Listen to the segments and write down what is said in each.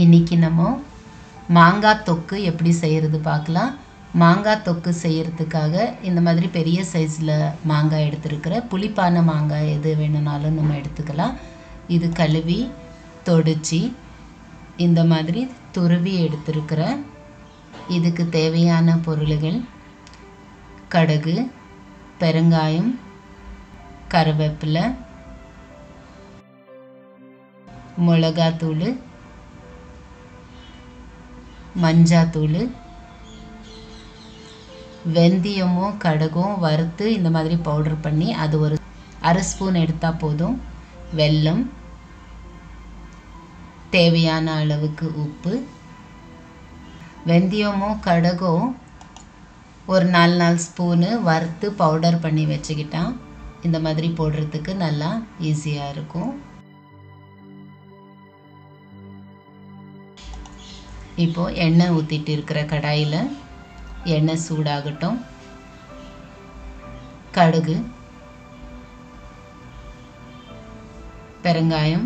இன்னைக்கு நம்ம மாங்காய் தொக்கு எப்படி செய்கிறது பார்க்கலாம் மாங்காய் தொக்கு செய்யறதுக்காக இந்த மாதிரி பெரிய சைஸில் மாங்காய் எடுத்துருக்கிறேன் புளிப்பான மாங்காய் எது வேணும்னாலும் நம்ம எடுத்துக்கலாம் இது கழுவி தொடிச்சு இந்த மாதிரி துருவி எடுத்திருக்கிறேன் இதுக்கு தேவையான பொருள்கள் கடுகு பெருங்காயம் கருவேப்பிலை மிளகாத்தூள் மஞ்சாத்தூள் வெந்தயமும் கடுகும் வறுத்து இந்த மாதிரி பவுடர் பண்ணி அது ஒரு அரை ஸ்பூன் எடுத்தால் போதும் வெல்லம் தேவையான அளவுக்கு உப்பு வெந்தயமும் கடுகும் ஒரு நாலு நாலு ஸ்பூனு வறுத்து பவுடர் பண்ணி வச்சுக்கிட்டான் இந்த மாதிரி போடுறதுக்கு நல்லா ஈஸியாக இருக்கும் இப்போது எண்ணெய் ஊற்றிட்டு இருக்கிற கடாயில் எண்ணெய் சூடாகட்டும் கடுகு பெருங்காயம்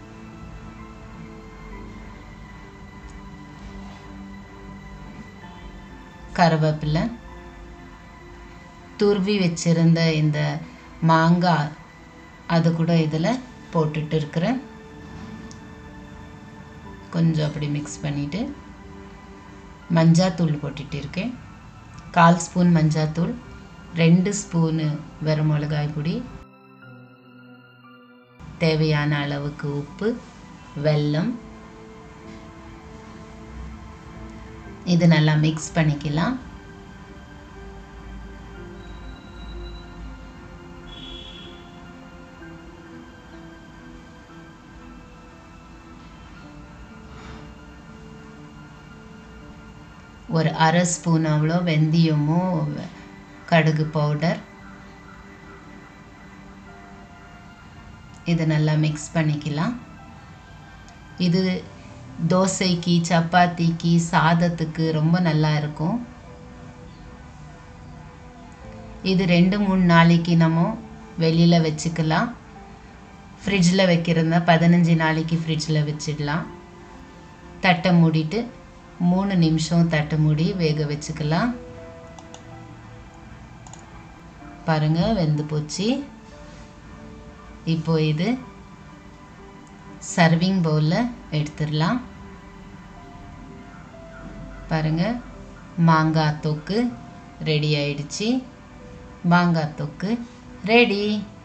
கருவேப்பிலை துருவி வச்சிருந்த இந்த மாங்காய் அது கூட இதில் போட்டுட்டு இருக்கிறேன் கொஞ்சம் அப்படி மிக்ஸ் பண்ணிவிட்டு மஞ்சாத்தூள் போட்டுட்டு இருக்கேன் கால் ஸ்பூன் மஞ்சாத்தூள் ரெண்டு ஸ்பூனு வெறும் மிளகாய் பொடி தேவையான அளவுக்கு உப்பு வெல்லம் இது நல்லா மிக்ஸ் பண்ணிக்கலாம் ஒரு அரை ஸ்பூன் அவ்வளோ வெந்தயமும் கடுகு பவுடர் இது நல்லா மிக்ஸ் பண்ணிக்கலாம் இது தோசைக்கு சப்பாத்திக்கு சாதத்துக்கு ரொம்ப நல்லா இருக்கும் இது ரெண்டு மூணு நாளைக்கு நம்ம வெளியில் வச்சுக்கலாம் ஃப்ரிட்ஜில் வைக்கிறதா பதினஞ்சு நாளைக்கு ஃப்ரிட்ஜில் வச்சிடலாம் தட்டை மூடிட்டு மூணு நிமிஷம் தட்டு மூடி வேக வச்சுக்கலாம் பாருங்க வெந்து போச்சு இப்போ இது சர்விங் பவுலில் எடுத்துடலாம் பாருங்க மாங்காய் தொக்கு ரெடி ஆயிடுச்சு மாங்காய் தொக்கு ரெடி